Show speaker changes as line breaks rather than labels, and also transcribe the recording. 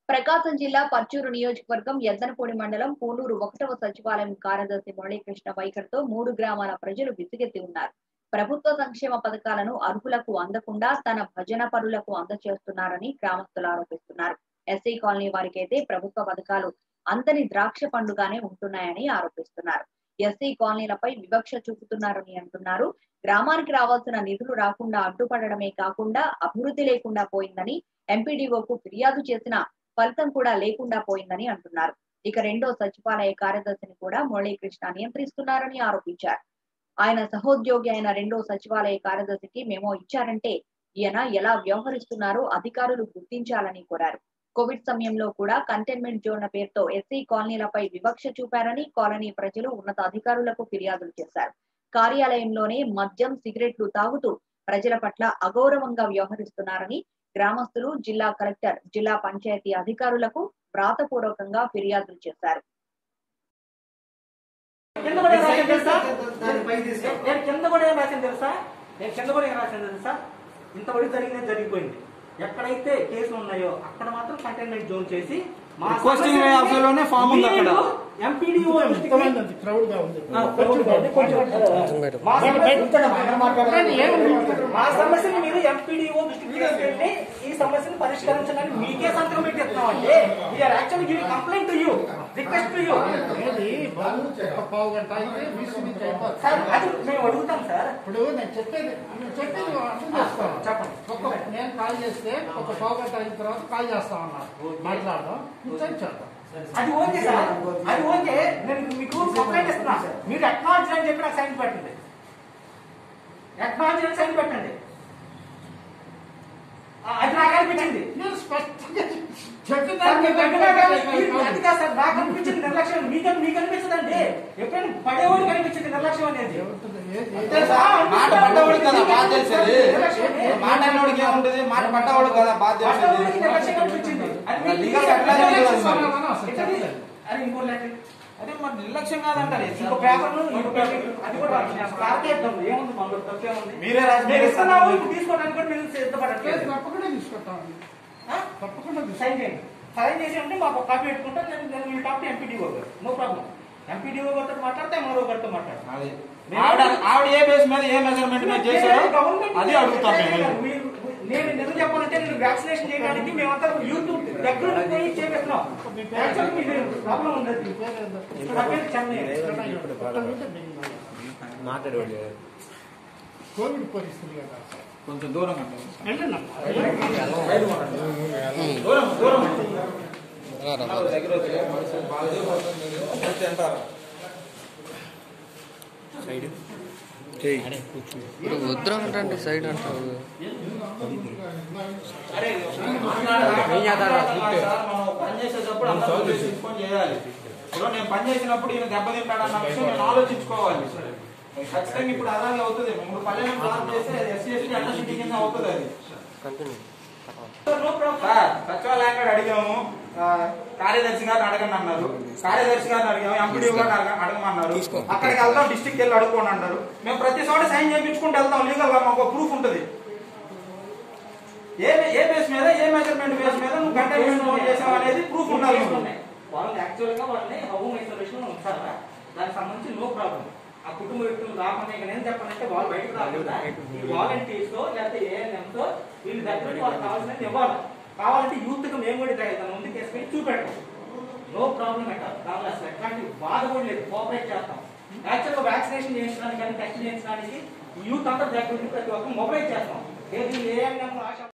ప్రకాశం జిల్లా పర్చూరు నియోజకవర్గం ఎద్దనపూడి మండలం పూనూరు ఒకటవ సచివాలయం కార్యదర్శి మురళీకృష్ణ వైఖరితో మూడు గ్రామాల ప్రజలు విసిగెత్తి ఉన్నారు ప్రభుత్వ సంక్షేమ పథకాలను అర్హులకు అందకుండా తన భజన పరులకు అందజేస్తున్నారని గ్రామస్తులు ఆరోపిస్తున్నారు ఎస్సీ కాలనీ వారికైతే ప్రభుత్వ పథకాలు అంతని ద్రాక్ష పండుగానే ఉంటున్నాయని ఆరోపిస్తున్నారు ఎస్సీ కాలనీలపై వివక్ష చూపుతున్నారని అంటున్నారు గ్రామానికి రావాల్సిన నిధులు రాకుండా అడ్డుపడడమే కాకుండా అభివృద్ధి లేకుండా పోయిందని ఎంపీడీఓకు ఫిర్యాదు చేసిన ఫలితం కూడా లేకుండా పోయిందని అంటున్నారు ఇక రెండో సచివాలయ కార్యదర్శిని కూడా మురళీకృష్ణ నియంత్రిస్తున్నారని ఆరోపించారు ఆయన సహోద్యోగి అయిన రెండో సచివాలయ కార్యదర్శికి మెమో ఇచ్చారంటే ఈయన ఎలా వ్యవహరిస్తున్నారో అధికారులు గుర్తించాలని కోరారు కోవిడ్ సమయంలో కూడా కంటైన్మెంట్ జోన్ల పేరుతో ఎస్సీ కాలనీలపై వివక్ష చూపారని కాలనీ ప్రజలు ఉన్నత అధికారులకు ఫిర్యాదులు చేశారు కార్యాలయంలోనే మద్యం సిగరెట్లు తాగుతూ ప్రజల పట్ల అగౌరవంగా వ్యవహరిస్తున్నారని గ్రామస్తులు జిల్లా కలెక్టర్ జిల్లా పంచాయతీ అధికారులకు వ్రాతపూర్వకంగా ఫిర్యాదులు చేశారు
కింద కూడా ఏం రాసింది తెలుసా నేను కింద కూడా ఏం రాసింది తెలుసా నేను కింద కూడా ఏం రాసింది తెలుసా ఇంతవరకు జరిగినది జరిగిపోయింది ఎక్కడైతే కేసులు ఉన్నాయో అక్కడ మాత్రం కంటైన్మెంట్ జోన్ చేసి మా
Requesting way of లోనే form ఉంది అక్కడ.
ఎంపీడీఓ
క్రౌడ్ గా ఉంది
మా సమస్యని మీరు ఎంపీడీఓ దృష్టికి తీసుకెళ్ళి ఈ సమస్యను పరిష్కరించడానికి మీకే సంతకం పెట్టిస్తున్నాం అంటే we're actually giving complaint to you request to you
ఏది బాబు ఒక పావు గంట అయితే వీసు నుంచి అయిపోతుంది
సార్ అది మేము అడుగుతాం సార్
ఇప్పుడు నేను చెప్పేది నేను చెప్పేది అర్థం చేసుకోవాలి
చెప్పండి.
ఒక నేను కాల్ చేస్తే ఒక పావు గంట అయిన తర్వాత కాల్ చేస్తా అన్నారు మాట్లాడదాం కూర్చొని చేద్దాం
అది ఓకే సార్ అది ఓకే నేను మీకు కంప్లైంట్ ఇస్తున్నా మీరు అక్నాలజ్ అని చెప్పి నాకు సైన్ పెట్టండి అక్నాలజ్ అని సైన్ పెట్టండి ఆ, అది నాకు అనిపించింది
నేను స్పష్టంగా
సార్,
చెప్పిన
మీరు వెంటనే కానీ మీరు- అది కాదు సార్ నాకు అనిపించింది నిర్లక్ష్యం మీకు మీకు అనిపించదండి ఎప్పుడైనా పడేవాడికి అనిపించింది నిర్లక్ష్యం అనేది
అంతే సార్, మాట పడ్డవాడికి కదా బాధ తెలిసేది మాట అన్నవాడికి ఏముంటది మాట పడ్డవాడు కదా బాధ
పడేవాడికి
తెలిసేది
నిర్లక్ష్యం అనిపించింది అది మీకు-
లీగల్ అట్లా ఉంటుంది మరి.
ఏంటది? అరే ఇంకో లెటర్
అదే మరి నిర్లక్ష్యం కాదంటారు
ఇంకో పేపర్ ఇంకో పేపర్ అది కూడా క్లారిటీ ఇద్దాం ఏముంది మనలో తప్పేముంది
మీరే రాసి
నేను ఇస్తున్నాము ఇప్పుడు తీసుకోవడానికి కూడా మీరు సిద్ధపడట్లేదు
తప్పకుండా తీసుకుంటాం
ఆ?
తప్పకుండా తీసుకుంటాం
సైన్ చేయండి సైన్ చేసి ఉంటే మాకు ఒక కాపీ పెట్టుకుంటా నేను నేను మీ top MPDO garu no problem MPDO గారితో మాట్లాడితే మరో గారితో మాట్లాడతాం
అది. ఆవిడ ఆవిడ ఏ బేస్ మీద ఏ మెజర్మెంట్ మీద చేశారో
గవర్నమెంట్
అది అడుగుతాం మేము
మీరు- నేను నిజం చెప్పాలంటే నేను వ్యాక్సినేషన్ చేయడానికి మేమంతా యూట్యూబ్ దగ్గర ఉండి పోయి చేపిస్తున్నాం యాక్చువల్లీ మీకు ప్రాబ్లం ఉంది అది. నా పేరు చెన్నై
కోవిడ్ పరిస్థితి కదా
కొంచెం దూరం అంటే
వెళ్ళండి
దూరం దూరం దగ్గర వచ్చి మనుషులు బాగా వచ్చి అంటారు
ఇప్పుడు వద్దురా అంటే సైడ్ అంటావు
అరే, సార్, మనం పని చేసేటప్పుడు అందరూ ఉద్దేశించుకొని చేయాలి ఇప్పుడు నేను పని చేసినప్పుడు ఈయన దెబ్బతింటాడన్న విషయం నేను ఆలోచించుకోవాలి ఖచ్చితంగా ఇప్పుడు అలాగే అవుతుంది మూడు పల్లెలు ప్లాన్ చేస్తే ఎస్సీ ఎస్టీ అడ్మిషన్ కింద అవుతుంది అది
కంటిన్యూ
నో ప్రాబ్లం
సార్ సచివాలయం గారు అడిగాము ఆ, కార్యదర్శి గారిని అడగండి అన్నారు కార్యదర్శి గారిని అడిగాము ఎంపీడీ గారిని అడగ- అడగమన్నారు అక్కడికి వెళ్దాం డిస్టిక్ వెళ్ళి అడుక్కోండి అన్నారు మేము ప్రతి చోట సైన్ చేయించుకుంటూ వెళ్తాం లీగల్ గా మాకు ప్రూఫ్ ఉంటుంది ఏ ఏ బేస్ మీద ఏ మెజర్మెంట్ బేస్ మీద నువ్వు కంటైన్మెంట్ నోట్ చేసావు అనేది ప్రూఫ్ ఉండాలి మాకు.
వాళ్ళని యాక్చువల్ గా వాళ్ళని హోమ్ ఐసోలేషన్ లో ఉంచారా దానికి సంబంధించి నో ప్రాబ్లం ఆ కుటుంబ వ్యక్తులు రాకుండా ఇక నేను చెప్పాలంటే వాళ్ళు బయటకు రాకుండా ఈ వాలంటీర్స్ తో లేకపోతే ఏఎన్ఎం తో వీళ్ళ దగ్గర వాళ్ళకి కావాల్సినది ఇవ్వాలి కావాలంటే యూత్ కి మేము కూడా తన ముందుకు వేసుకొని చూపెడతాం నో ప్రాబ్లం ఎట్ దానిలో అసలు ఎట్లాంటి బాధ కూడా లేదు కోఆపరేట్ చేస్తాం యాక్చువల్ గా వ్యాక్సినేషన్ చేయించడానికి కానీ టెస్ట్ చేయించడానికి యూత్ అంతా దగ్గర ఉండి ప్రతి ఒక్క మొబైల్ చేస్తాం ఏది ఏఎన్ఎం ఆశ